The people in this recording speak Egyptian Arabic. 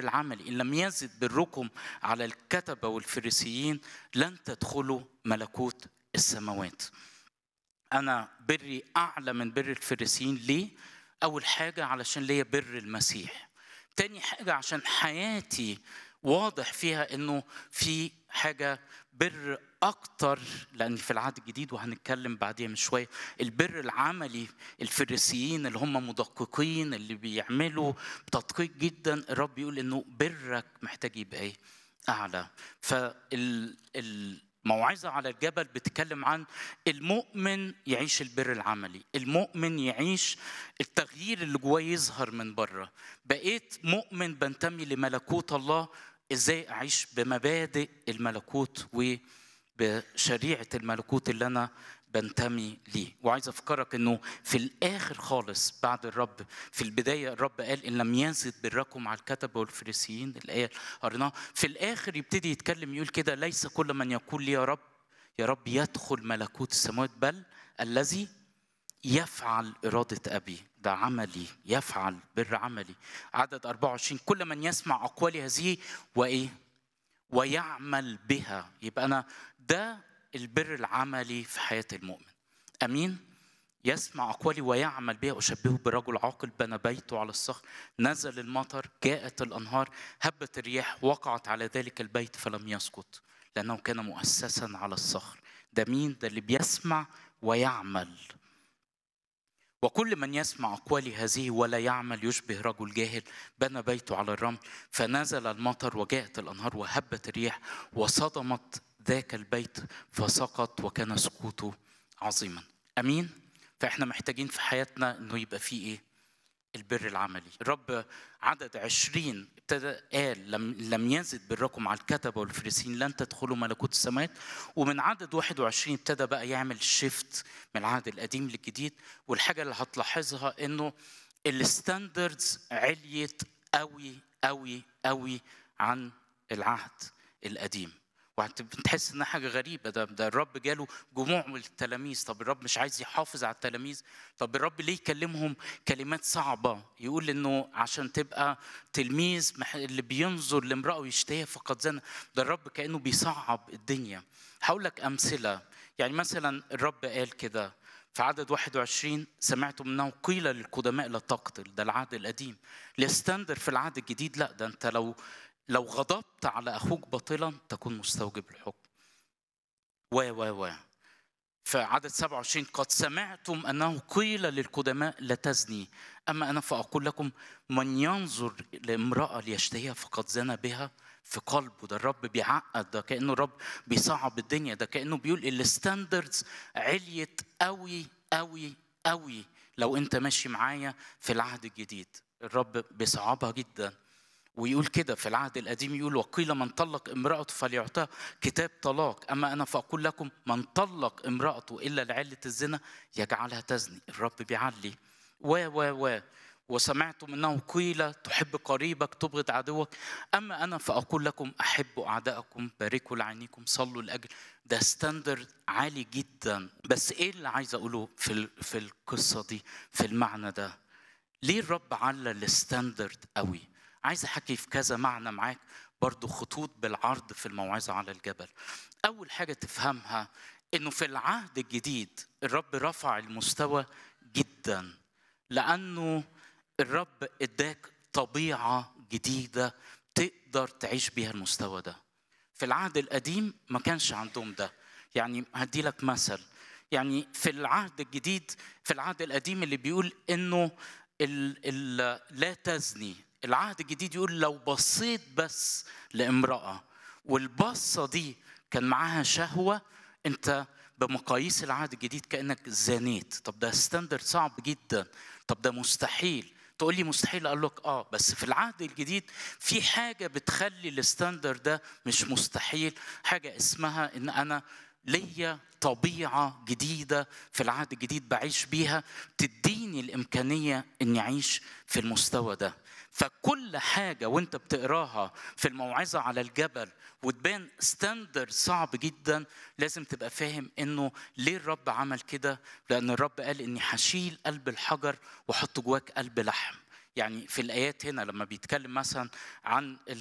العملي ان لم يزد بركم على الكتبه والفريسيين لن تدخلوا ملكوت السماوات انا بري اعلى من بر الفريسيين ليه اول حاجه علشان ليا بر المسيح تاني حاجه عشان حياتي واضح فيها انه في حاجه بر اكتر لان في العهد الجديد وهنتكلم بعديها من شويه البر العملي الفريسيين اللي هم مدققين اللي بيعملوا بتدقيق جدا الرب يقول انه برك محتاج يبقى ايه اعلى فال الموعظة على الجبل بتتكلم عن المؤمن يعيش البر العملي المؤمن يعيش التغيير اللي جواه يظهر من بره بقيت مؤمن بنتمي لملكوت الله ازاي اعيش بمبادئ الملكوت وبشريعه الملكوت اللي انا بنتمي ليه وعايز افكرك انه في الاخر خالص بعد الرب في البدايه الرب قال ان لم يزد بركم على الكتبه والفريسيين الايه قريناها في الاخر يبتدي يتكلم يقول كده ليس كل من يقول لي يا رب يا رب يدخل ملكوت السماوات بل الذي يفعل إرادة أبي ده عملي يفعل بر عملي عدد 24 كل من يسمع أقوالي هذه وإيه ويعمل بها يبقى أنا ده البر العملي في حياة المؤمن أمين يسمع أقوالي ويعمل بها أشبهه برجل عاقل بنى بيته على الصخر نزل المطر جاءت الأنهار هبت الرياح وقعت على ذلك البيت فلم يسقط لأنه كان مؤسسا على الصخر ده مين ده اللي بيسمع ويعمل وكل من يسمع أقوالي هذه ولا يعمل يشبه رجل جاهل بنى بيته على الرمل فنزل المطر وجاءت الأنهار وهبت الرياح وصدمت ذاك البيت فسقط وكان سقوطه عظيما أمين فإحنا محتاجين في حياتنا أنه يبقى فيه إيه البر العملي الرب عدد عشرين ابتدى قال لم, لم يزد بركم على الكتبة والفريسين لن تدخلوا ملكوت السماوات ومن عدد 21 ابتدى بقى يعمل شيفت من العهد القديم للجديد والحاجة اللي هتلاحظها انه الستاندردز عليت قوي قوي قوي عن العهد القديم وهتحس انها حاجه غريبه ده ده الرب جاله جموع من التلاميذ طب الرب مش عايز يحافظ على التلاميذ طب الرب ليه يكلمهم كلمات صعبه يقول انه عشان تبقى تلميذ اللي بينظر لامراه ويشتهيها فقد زنى ده الرب كانه بيصعب الدنيا هقول لك امثله يعني مثلا الرب قال كده في عدد 21 سمعتم انه قيل للقدماء لا تقتل ده العهد القديم الاستندر في العهد الجديد لا ده انت لو لو غضبت على اخوك باطلا تكون مستوجب الحكم و و و فعدد 27 قد سمعتم انه قيل للقدماء لا تزني اما انا فاقول لكم من ينظر لامراه ليشتهيها فقد زنى بها في قلبه ده الرب بيعقد ده كانه الرب بيصعب الدنيا ده كانه بيقول الستاندردز عليت قوي قوي قوي لو انت ماشي معايا في العهد الجديد الرب بيصعبها جدا ويقول كده في العهد القديم يقول وقيل من طلق امرأته فليعطيها كتاب طلاق أما أنا فأقول لكم من طلق امرأته إلا لعلة الزنا يجعلها تزني الرب بيعلي و و و وسمعتم انه قيل تحب قريبك تبغض عدوك اما انا فاقول لكم احبوا اعدائكم باركوا لعينيكم صلوا لاجل ده ستاندرد عالي جدا بس ايه اللي عايز اقوله في في القصه دي في المعنى ده ليه الرب على الستاندرد قوي عايز احكي في كذا معنى معاك برضو خطوط بالعرض في الموعظة على الجبل أول حاجة تفهمها إنه في العهد الجديد الرب رفع المستوى جدا لأنه الرب اداك طبيعة جديدة تقدر تعيش بيها المستوى ده في العهد القديم ما كانش عندهم ده يعني هدي لك مثل يعني في العهد الجديد في العهد القديم اللي بيقول انه ال ال لا تزني العهد الجديد يقول لو بصيت بس لامرأة والبصة دي كان معاها شهوة انت بمقاييس العهد الجديد كأنك زانيت طب ده ستاندرد صعب جدا طب ده مستحيل تقول لي مستحيل اقول لك اه بس في العهد الجديد في حاجه بتخلي الستاندرد ده مش مستحيل حاجه اسمها ان انا ليا طبيعه جديده في العهد الجديد بعيش بيها تديني الامكانيه اني اعيش في المستوى ده فكل حاجه وانت بتقراها في الموعظه على الجبل وتبان ستاندرد صعب جدا لازم تبقى فاهم انه ليه الرب عمل كده لان الرب قال اني هشيل قلب الحجر واحط جواك قلب لحم يعني في الآيات هنا لما بيتكلم مثلا عن